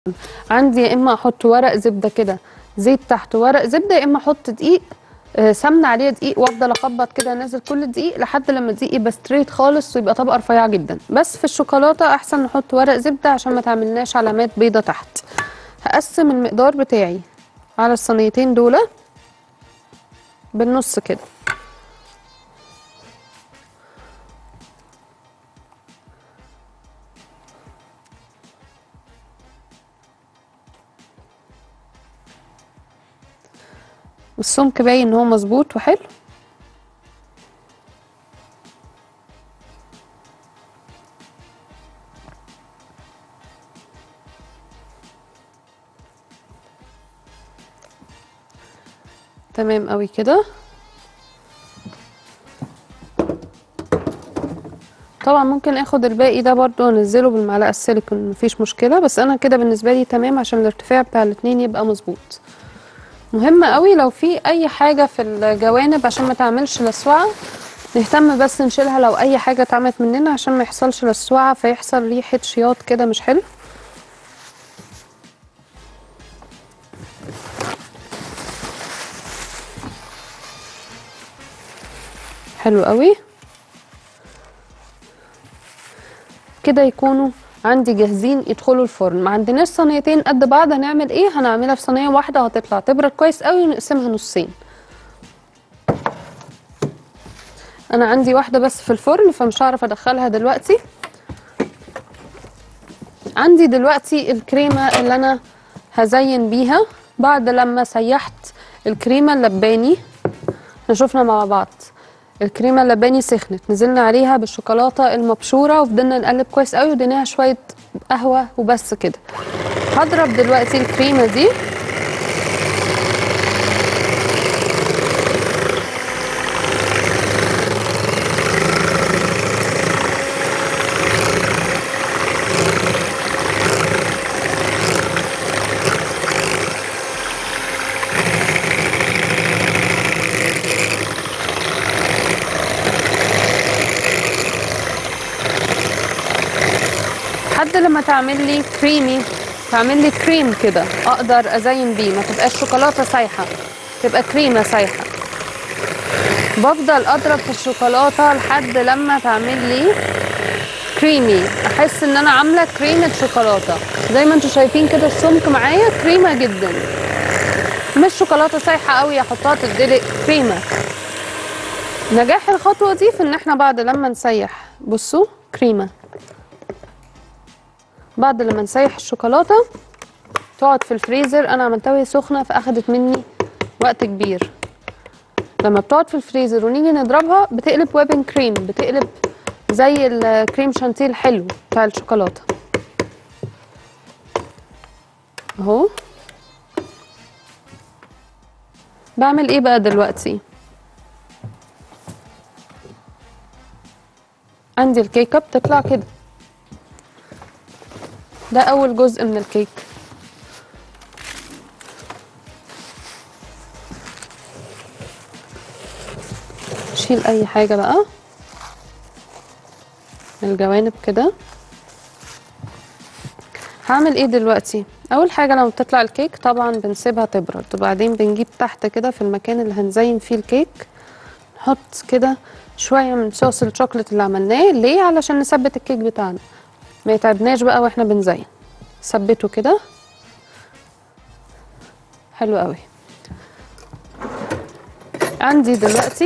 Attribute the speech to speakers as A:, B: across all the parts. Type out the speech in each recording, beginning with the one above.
A: عندي يا اما احط ورق زبده كده زيت تحت ورق زبده يا اما احط دقيق آه، سمنه عليه دقيق وافضل اخبط كده انزل كل الدقيق لحد لما الدقيق يبقى ستريت خالص ويبقى طبقه رفيعه جدا بس في الشوكولاته احسن نحط ورق زبده عشان ما تعملناش علامات بيضه تحت هقسم المقدار بتاعي على الصينيتين دول بالنص كده السمك باين ان هو مظبوط وحلو تمام قوي كده طبعا ممكن اخد الباقي ده برضو انزله بالمعلقه السيليكون مفيش مشكله بس انا كده بالنسبه لي تمام عشان الارتفاع بتاع الاتنين يبقى مظبوط مهم قوي لو في اي حاجه في الجوانب عشان ما تعملش لسوعه نهتم بس نشيلها لو اي حاجه اتعملت مننا عشان ما يحصلش لسوعه فيحصل ريحه شياط كده مش حلو حلو قوي كده يكونوا عندي جاهزين يدخلوا الفرن ما عندناش صينيتين قد بعض هنعمل ايه هنعملها في صينيه واحده وهتطلع تبرد كويس قوي ونقسمها نصين انا عندي واحده بس في الفرن فمش هعرف ادخلها دلوقتي عندي دلوقتي الكريمه اللي انا هزين بيها بعد لما سيحت الكريمه اللباني احنا شفنا مع بعض الكريمه اللباني سخنت نزلنا عليها بالشوكولاته المبشوره وفضلنا نقلب كويس قوي وديناها شويه قهوه وبس كده هضرب دلوقتي الكريمه دي لحد لما تعمل لي كريمي تعمل لي كريم كده اقدر ازين بيه ما تبقاش شوكولاته سايحه تبقى كريمه سايحه بفضل اضرب في الشوكولاته لحد لما تعمل لي كريمي احس ان انا عامله كريمه شوكولاته زي ما انتم شايفين كده السمك معايا كريمه جدا مش شوكولاته سايحه قوي احطها تدلق كريمه نجاح الخطوه دي في ان احنا بعد لما نسيح بصوا كريمه بعد لما نسيح الشوكولاته تقعد في الفريزر انا عملتها وهي سخنه فاخدت مني وقت كبير لما بتقعد في الفريزر ونيجي نضربها بتقلب ويبن كريم بتقلب زي الكريم شانتيه الحلو بتاع الشوكولاته اهو بعمل ايه بقى دلوقتي عندي الكيكه بتطلع كده ده اول جزء من الكيك شيل اي حاجه بقى من الجوانب كده هعمل ايه دلوقتي اول حاجه لما بتطلع الكيك طبعا بنسيبها تبرد وبعدين بنجيب تحت كده في المكان اللي هنزين فيه الكيك نحط كده شويه من صوص الشوكليت اللي عملناه ليه علشان نثبت الكيك بتاعنا ما يتعبناش بقى واحنا بنزين ثبته كده حلو قوي عندي دلوقتي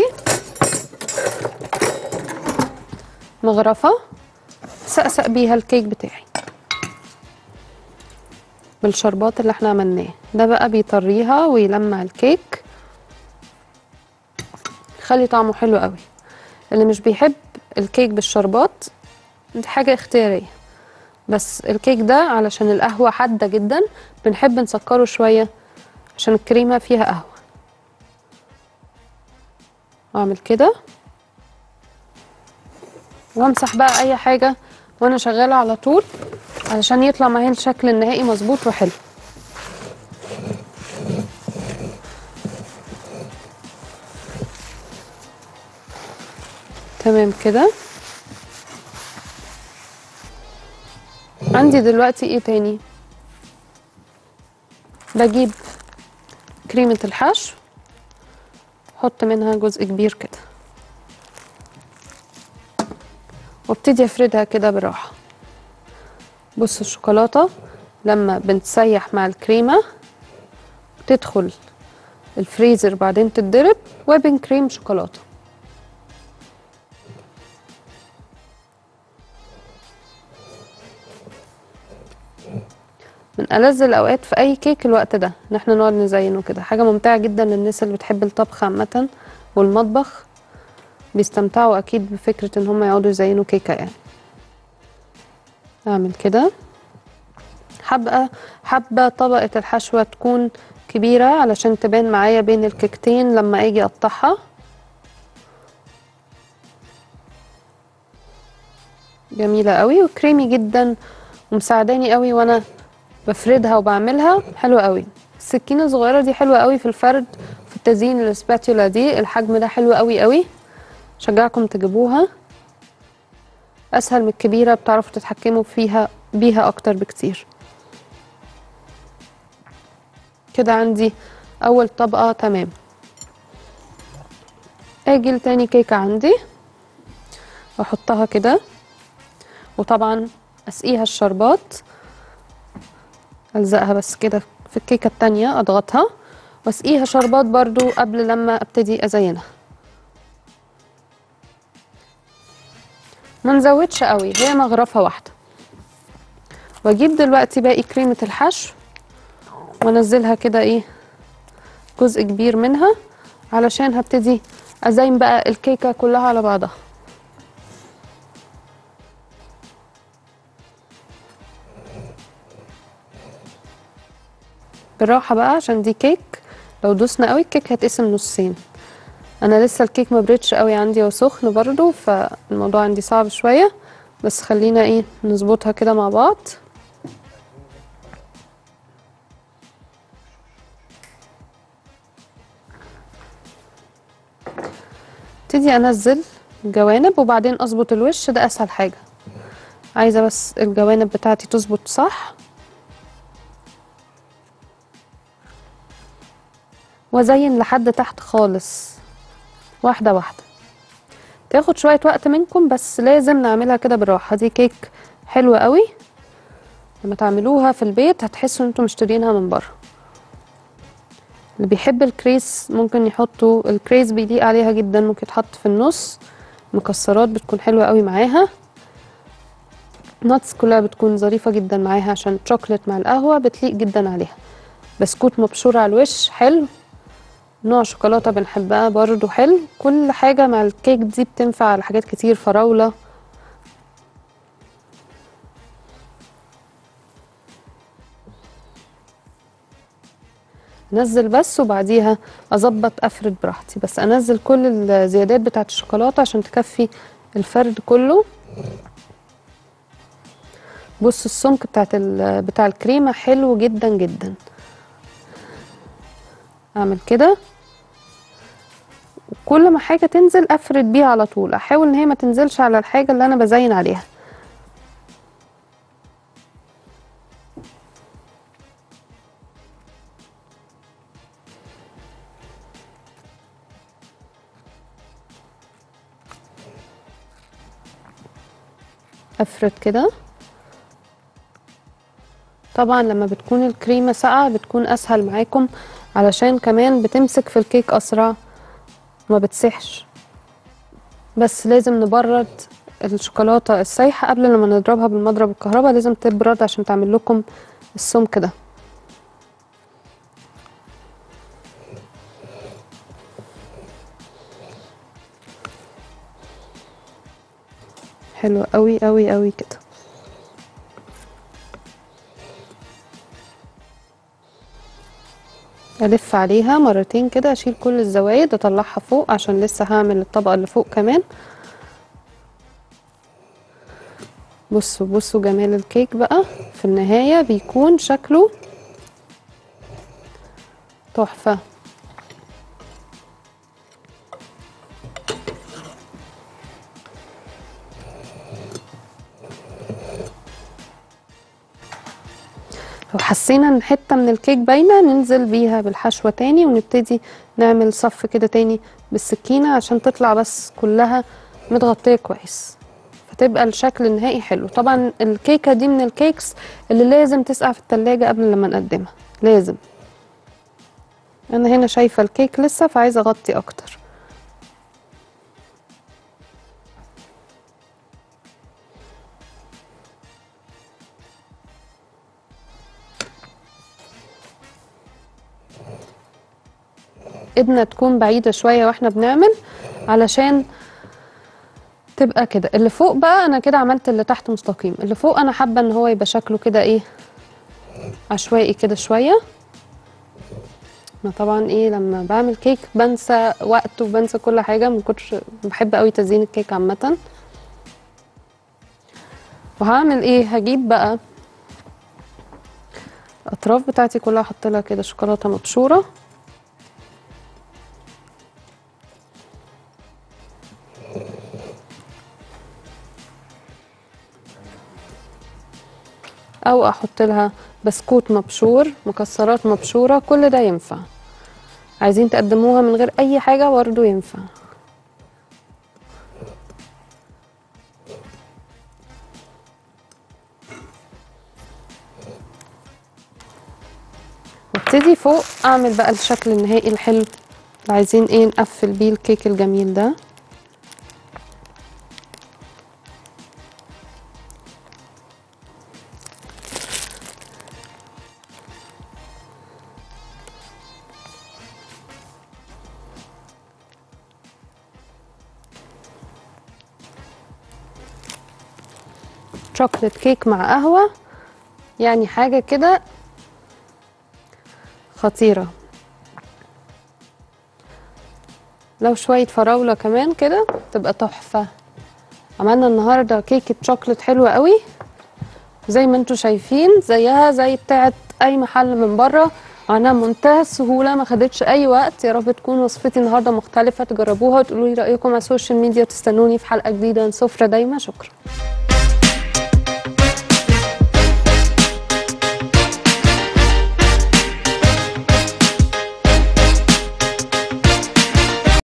A: مغرفة سقسق بيها الكيك بتاعي بالشربات اللي احنا عملناه ده بقى بيطريها ويلمع الكيك يخلي طعمه حلو قوي اللي مش بيحب الكيك بالشربات دي حاجة اختيارية بس الكيك ده علشان القهوة حادة جدا بنحب نسكره شوية عشان الكريمة فيها قهوة واعمل كده وامسح بقى اي حاجة وانا شغالة على طول علشان يطلع معايا الشكل النهائي مظبوط وحلو تمام كده عندي دلوقتي ايه تاني بجيب كريمة الحشو احط منها جزء كبير كده وابتدي افردها كده براحة بصوا الشوكولاتة لما بنتسيح مع الكريمة تدخل الفريزر بعدين تتضرب وبن كريم شوكولاتة من ألذ الأوقات في أي كيك الوقت ده إن احنا نقعد نزينه كده حاجة ممتعة جدا للناس اللي بتحب الطبخ عامة والمطبخ بيستمتعوا أكيد بفكرة إن هم يقعدوا يزينوا كيكة يعني أعمل كده حابة حابة طبقة الحشوة تكون كبيرة علشان تبان معايا بين الكيكتين لما أجي أقطعها جميلة قوي وكريمي جدا ومساعداني قوي وانا بفردها وبعملها حلوة قوي السكينة الصغيرة دي حلوة قوي في الفرد في التزيين السباتيولا دي الحجم ده حلو قوي قوي شجعكم تجيبوها اسهل من الكبيرة بتعرفوا تتحكموا فيها بيها اكتر بكتير كده عندي اول طبقة تمام اجي لتاني كيكة عندي واحطها كده وطبعا اسقيها الشربات الزقها بس كده في الكيكه التانية اضغطها واسقيها شربات برضو قبل لما ابتدي ازينها ما نزودش قوي هي مغرفه واحده واجيب دلوقتي باقي كريمه الحشو وانزلها كده ايه جزء كبير منها علشان هبتدي ازين بقى الكيكه كلها على بعضها بالراحه بقى عشان دي كيك لو دوسنا قوي الكيك هيتقسم نصين انا لسه الكيك ما بردش قوي عندي وسخن برضو فالموضوع عندي صعب شويه بس خلينا ايه نظبطها كده مع بعض ابتدي انزل الجوانب وبعدين اظبط الوش ده اسهل حاجه عايزه بس الجوانب بتاعتي تظبط صح وازين لحد تحت خالص واحده واحده تاخد شويه وقت منكم بس لازم نعملها كده بالراحه دي كيك حلوه قوي لما تعملوها في البيت هتحسوا ان انتم مشترينها من بره اللي بيحب الكريس ممكن يحطوا الكريس بيليق عليها جدا ممكن يتحط في النص مكسرات بتكون حلوه قوي معاها ناتس كلها بتكون ظريفه جدا معاها عشان شوكليت مع القهوه بتليق جدا عليها بسكوت مبشور على الوش حلو نوع شوكولاته بنحبها برضو حلو كل حاجه مع الكيك دي بتنفع على حاجات كتير فراوله انزل بس وبعديها اظبط افرد براحتي بس انزل كل الزيادات بتاعت الشوكولاته عشان تكفي الفرد كله بص السمك بتاعت ال- بتاع الكريمه حلو جدا جدا اعمل كده كل ما حاجه تنزل افرد بيها على طول احاول ان هي ما تنزلش على الحاجه اللي انا بزين عليها افرد كده طبعا لما بتكون الكريمه ساقعه بتكون اسهل معاكم علشان كمان بتمسك في الكيك اسرع ما بتسحش بس لازم نبرد الشوكولاته السايحه قبل لما نضربها بالمضرب الكهرباء لازم تبرد عشان تعمل لكم السمك ده حلو قوي قوي قوي كده الف عليها مرتين كده اشيل كل الزوايد اطلعها فوق عشان لسه هعمل الطبقه اللي فوق كمان بصوا بصوا جمال الكيك بقى في النهايه بيكون شكله تحفه لو حسينا ان حته من الكيك باينه ننزل بيها بالحشوه تاني ونبتدي نعمل صف كده تاني بالسكينه عشان تطلع بس كلها متغطيه كويس فتبقى الشكل النهائي حلو طبعا الكيكه دي من الكيكس اللي لازم تسقع في التلاجة قبل لما نقدمها لازم انا هنا شايفه الكيك لسه فعايزه اغطي اكتر ايدنا تكون بعيده شويه واحنا بنعمل علشان تبقى كده اللي فوق بقى انا كده عملت اللي تحت مستقيم اللي فوق انا حابه ان هو يبقى شكله كده ايه عشوائي كده شويه انا طبعا ايه لما بعمل كيك بنسى وقت وبنسى كل حاجه ما كنتش بحب قوي تزيين الكيك عامه وهعمل ايه هجيب بقى الاطراف بتاعتي كلها احط لها كده شوكولاته مبشوره او احط لها بسكوت مبشور مكسرات مبشوره كل ده ينفع عايزين تقدموها من غير اي حاجه برضه ينفع وابتدي فوق اعمل بقى الشكل النهائي الحلو اللي عايزين ايه نقفل بيه الكيك الجميل ده شوكليت كيك مع قهوة يعني حاجة كده خطيرة لو شوية فراولة كمان كده تبقى تحفة عملنا النهاردة كيكة شوكليت حلوة قوي زي ما انتوا شايفين زيها زي بتاعت اي محل من بره معناها منتهى السهولة ما خدتش اي وقت يا رب تكون وصفتي النهاردة مختلفة تجربوها وتقولوا لي رأيكم على السوشيال ميديا وتستنوني في حلقة جديدة من سفرة دايما شكرا